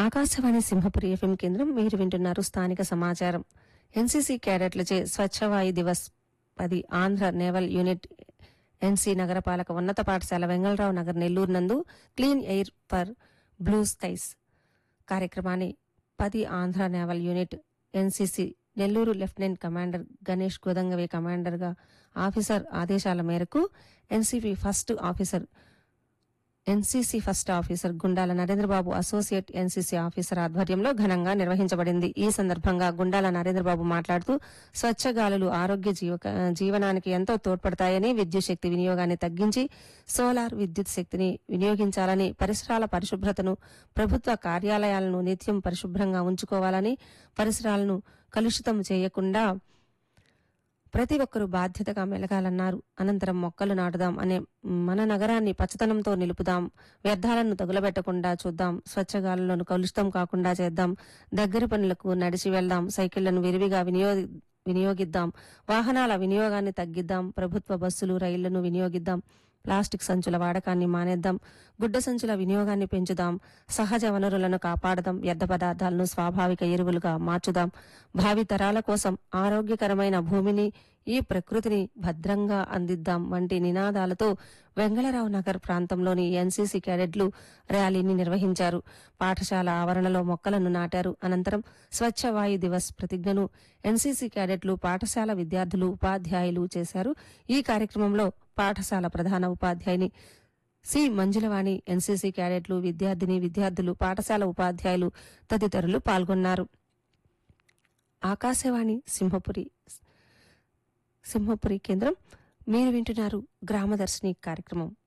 Akashvani Simhapuri FM కేంద్రం మీరు వింటున్నారు స్థానిక సమాచారం ఎన్సీసీ క్యాడెట్లచే స్వచ్ఛవాయు దివస్ పది ఆంధ్ర నేవల్ యూనిట్ ఎన్సీ నగరపాలక ఉన్నత పాఠశాల వెంగళరావు నగర్ నెల్లూరు నందు clean air for blue skies కార్యక్రమాన్ని పది Andhra naval unit NCC Nellore lieutenant commander Ganesh గోదంగవే కమాండర్గా ఆఫీసర్ ఆదేశాల మేరకు NCP first officer NCC first officer Gundala Narendrababu associate NCC officer ఆధ్వర్యంలో ఘనంగా నిర్వహించబడింది ఈ సందర్భంగా గుండాల నరేంద్రబాబు మాట్లాడుతూ స్వచ్ఛ గాలులు ఆరోగ్య జీవక- జీవనానికి ఎంతో తోడ్పడతాయని విద్యుత్ శక్తి వినియోగాన్ని తగ్గించి సోలార్ విద్యుత్ శక్తిని వినియోగించాలని పరిసరాల పరిశుభ్రతను ప్రభుత్వ కార్యాలయాలను నిత్యం పరిశుభ్రంగా ఉంచుకోవాలని పరిసరాలను కలుషితం చేయకుండా ప్రతి ఒక్కరూ బాధ్యతగా మెలగాలన్నారు అనంతరం మొక్కలు నాటుదాం అనే మన నగరాన్ని పచ్చదనంతో నిలుపుదాం వ్యర్థాలను తగులబెట్టకుండా చూద్దాం స్వచ్ఛగాలులను కలుషితం కాకుండా చేద్దాం దగ్గర పనులకు నడిచి వెళ్దాం సైకిళ్లను విరివిగా వినియోగి వినియోగిద్దాం వాహనాల వినియోగాన్ని తగ్గిద్దాం ప్రభుత్వ బస్సులు రైళ్లను వినియోగిద్దాం ప్లాస్టిక్ సంచుల వాడకాన్ని మానేద్దాం గుడ్డ సంచుల వినియోగాన్ని పెంచుదాం సహజ వనరులను కాపాడదాం వ్యర్థ పదార్థాలను స్వాభావిక ఎరువులుగా మార్చుదాం భావి తరాల కోసం ఆరోగ్యకరమైన భూమిని ఈ ప్రకృతిని భద్రంగా అందిద్దాం వంటి నినాదాలతో వెంగళరావు నగర్ ప్రాంతంలోని ఎన్సీసీ క్యాడెట్లు ర్యాలీని నిర్వహించారు పాఠశాల ఆవరణలో మొక్కలను నాటారు అనంతరం స్వచ్ఛ వాయు దివస్ ప్రతిజ్ఞను ఎన్సీసీ క్యాడెట్లు పాఠశాల విద్యార్థులు ఉపాధ్యాయులు చేశారు ఈ కార్యక్రమంలో పాఠశాల ప్రధాన ఉపాధ్యాయుని సి మంజులవాణి ఎన్సీసీ క్యాడెట్లు విద్యార్థిని విద్యార్థులు పాఠశాల ఉపాధ్యాయులు తదితరులు పాల్గొన్నారు ఆకాశవాణి సింహపురి సింహపురి కేంద్రం మీరు వింటున్నారు గ్రామదర్శిని కార్యక్రమం